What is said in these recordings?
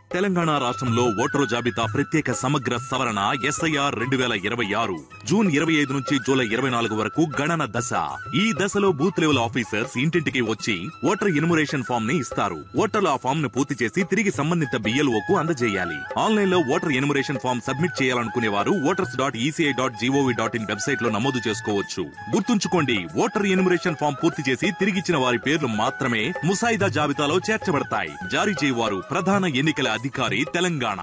తెలంగాణ రాష్ట్రంలో ఓటరు జాబితా ప్రత్యేక సమగ్ర సవరణ ఎస్ఐఆర్ రెండు వేల ఇరవై ఆరు జూన్ ఇరవై ఐదు నుంచి జూలై ఇరవై నాలుగు వరకు గణన దశ ఈ దశలో బూత్ లెవెల్ ఆఫీసర్స్ ఇంటింటికి వచ్చి ఓటర్ ఎన్యుమరేషన్ ఫామ్ ని ఇస్తారు ఓటర్లు ఆ ఫామ్ ను పూర్తి చేసి తిరిగి సంబంధిత బిఎల్ఓ కు అందజేయాలి ఆన్లైన్ లో ఓటర్ ఎన్యుమరేషన్ ఫామ్ సబ్మిట్ చేయాలనుకునే వారు voters dot ECI dot GOV dot in website లో నమోదు చేసుకోవచ్చు గుర్తుంచుకోండి ఓటర్ ఎన్యుమరేషన్ ఫామ్ పూర్తి చేసి తిరిగిచ్చిన వారి పేర్లు మాత్రమే ముసాయిదా జాబితాలో చేర్చబడతాయి జారీ చేయవారు ప్రధాన ఎన్నికల అధికారి తెలంగాణ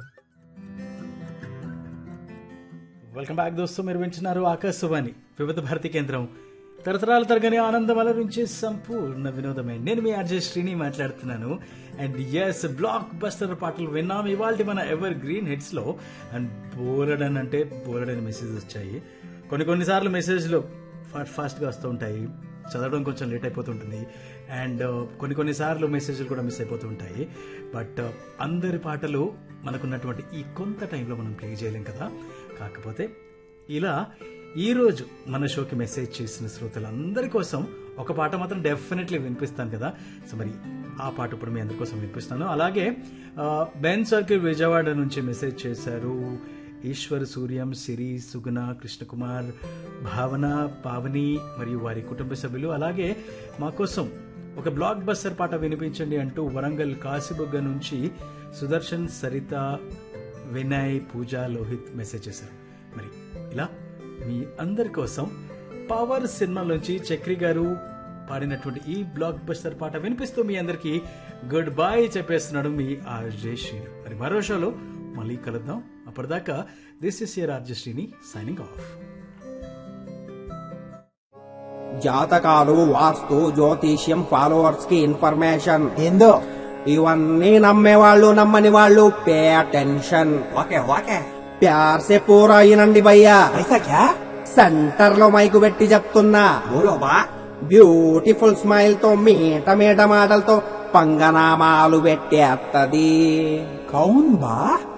వెల్కమ్ బ్యాక్ దోస్తు మీరు వింటున్నారు ఆకాశవాణి వివిధ భారతి కేంద్రం తరతరాల తరగని ఆనందం అలరించి సంపూర్ణ వినోదమే నేను మీ ఆర్జే శ్రీని మాట్లాడుతున్నాను అండ్ ఎస్ బ్లాక్ బస్టర్ పాటలు విన్నాం ఇవాళ మన ఎవర్ గ్రీన్ హిట్స్ లో అండ్ బోలెడన్ అంటే బోలెడన్ మెసేజ్ వచ్చాయి కొన్ని కొన్నిసార్లు మెసేజ్లు ఫాస్ట్ ఫాస్ట్గా వస్తూ ఉంటాయి చదవడం కొంచెం లేట్ అయిపోతుంటుంది అండ్ కొన్ని కొన్నిసార్లు మెసేజ్లు కూడా మిస్ అయిపోతూ ఉంటాయి బట్ అందరి పాటలు మనకున్నటువంటి ఈ కొంత టైంలో మనం ప్లే చేయలేం కదా కాకపోతే ఇలా ఈరోజు మన షోకి మెసేజ్ చేసిన శ్రోతలందరి కోసం ఒక పాట మాత్రం డెఫినెట్లీ వినిపిస్తాను కదా సో మరి ఆ పాట ఇప్పుడు మీ అందరి కోసం వినిపిస్తాను అలాగే ఆ, బెన్ సర్కిల్ విజయవాడ నుంచి మెసేజ్ చేశారు ఈశ్వర్ సూర్యం సిరి సుగుణ కృష్ణకుమార్ భావన పావని మరియు వారి కుటుంబ సభ్యులు అలాగే మా కోసం ఒక బ్లాక్ బస్టర్ పాట వినిపించండి అంటూ వరంగల్ కాశీబుగ్గ నుంచి సుదర్శన్ సరిత వినయ్ పూజ లోహిత్ మెసేజ్ చేశారు మరి ఇలా మీ అందరి కోసం పవర్ సినిమాలోంచి చక్రి గారు పాడినటువంటి ఈ బ్లాక్ బస్టర్ పాట వినిపిస్తూ మీ అందరికి గుడ్ బై చెప్పేస్తున్నాడు మీ ఆర్జే శ్రీని మరి మరో షోలో మళ్ళీ కలుద్దాం అప్పటిదాకా this is your RJ Srini signing off జాతకాలు వాస్తు జ్యోతిష్యం ఫాలోవర్స్ కి ఇన్ఫర్మేషన్ ఏందో ఇవన్నీ నమ్మేవాళ్ళు నమ్మని వాళ్ళు పే అటెన్షన్ ఓకే ఓకే ప్యార్ సే పూరా అయినండి భయ్యా ऐसा क्या సెంటర్ లో మైకు పెట్టి చెప్తున్నా बोलो बा బ్యూటిఫుల్ స్మైల్ తో మీట మీట మాటలతో పంగనామాలు పెట్టేత్తది कौन बा